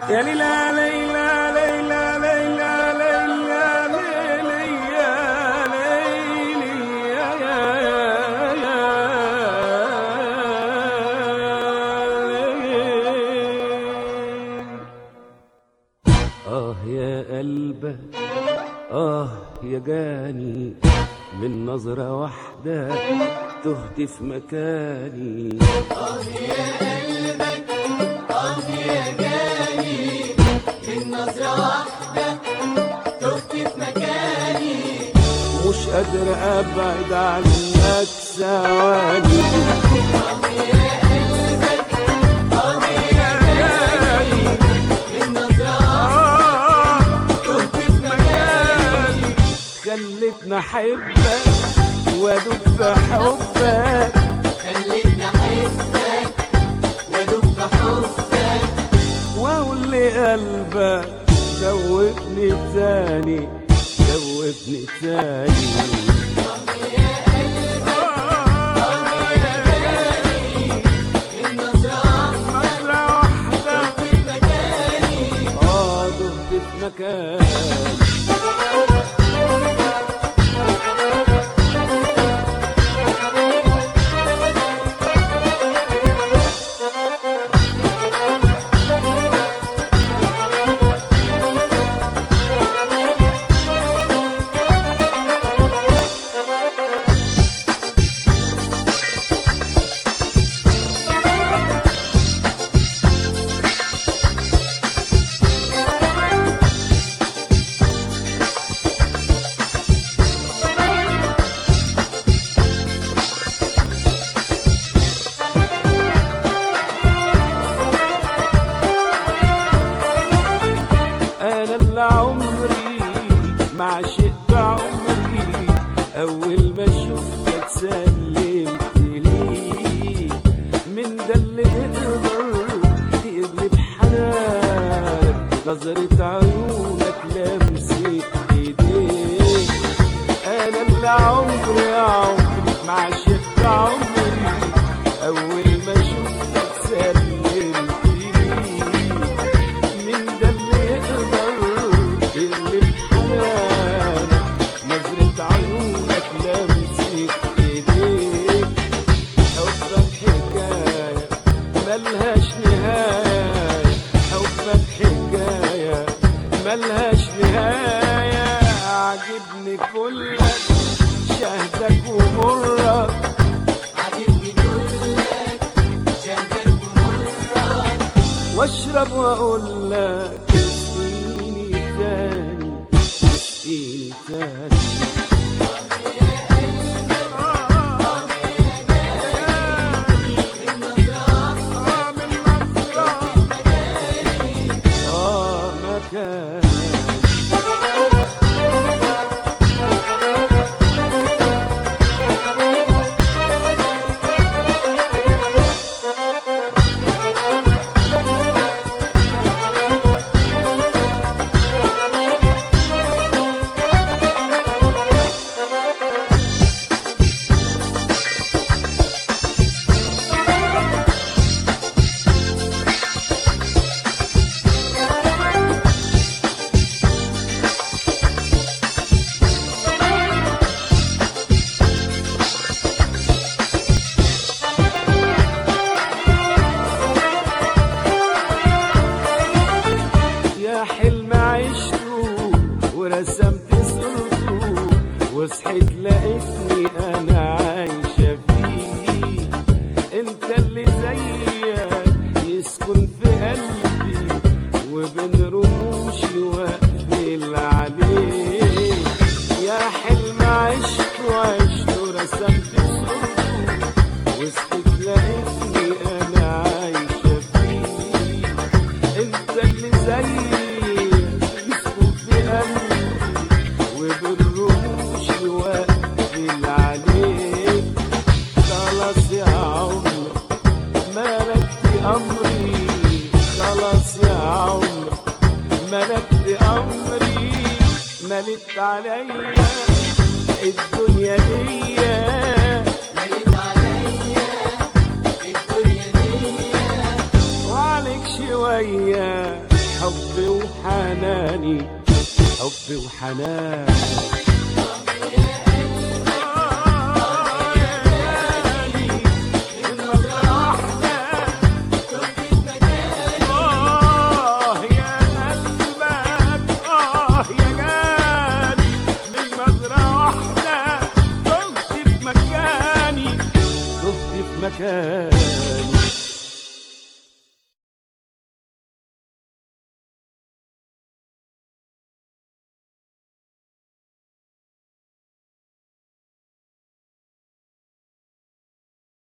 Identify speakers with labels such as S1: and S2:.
S1: يا ليلى ليلى ليلى ليلى ليلى ليلى يا ليلي يا يا يا آه يا قلبك آه يا جاني من نظرة واحدة تهت في مكاني مش قادر ابعد عنك ثواني آه، تهت في مكاني خلتني احبك وادوب في حبك
S2: خليتني احبك وادوب حبك
S1: واقول لقلبك دوبني تاني دوبني تاني مرة واحدة اه دهت في مكان انا اللي عمري ما عشقت عمري اول ما شفتك سلمت لي من ده اللي يقدر يقلب حنان نظرة عيونك لمسة ايديك انا اللي عمري يا عمري ما عشقت عمري اول ما شفتك سلمت لي من ده اللي يقدر اللي بحنان نظرة عيونك لمسة ايديك حبك حكاية ملهاش نهاية حبك حكاية ملهاش نهاية عجبني كلك شهدك ومرك
S2: عجبني كلك شهدك ومرك
S1: واشرب واقول لك اسقيني تاني اسقيني تاني آه مكان يا حلم عشته ورسمت صورته وصحيت لقيتني انا عايشة فيه انت اللي زيك يسكن في قلبي وبين رموشي واقفل عليه يا حلم عشته عشته ورسمت صورته وصحيت لقيتني انا عايشة فيه انت اللي زيي يسكن في قلبي وبالرموش واقفل عليك خلاص يا عمر ملكت امري خلاص يا عمر ملكت امري ملت عليا الدنيا دي
S2: مليت عليا الدنيا دي
S1: وعليك شوية وحنان آه يا قلبك آه يا جاني من نظرة واحدة تهت في مكاني تهت في مكاني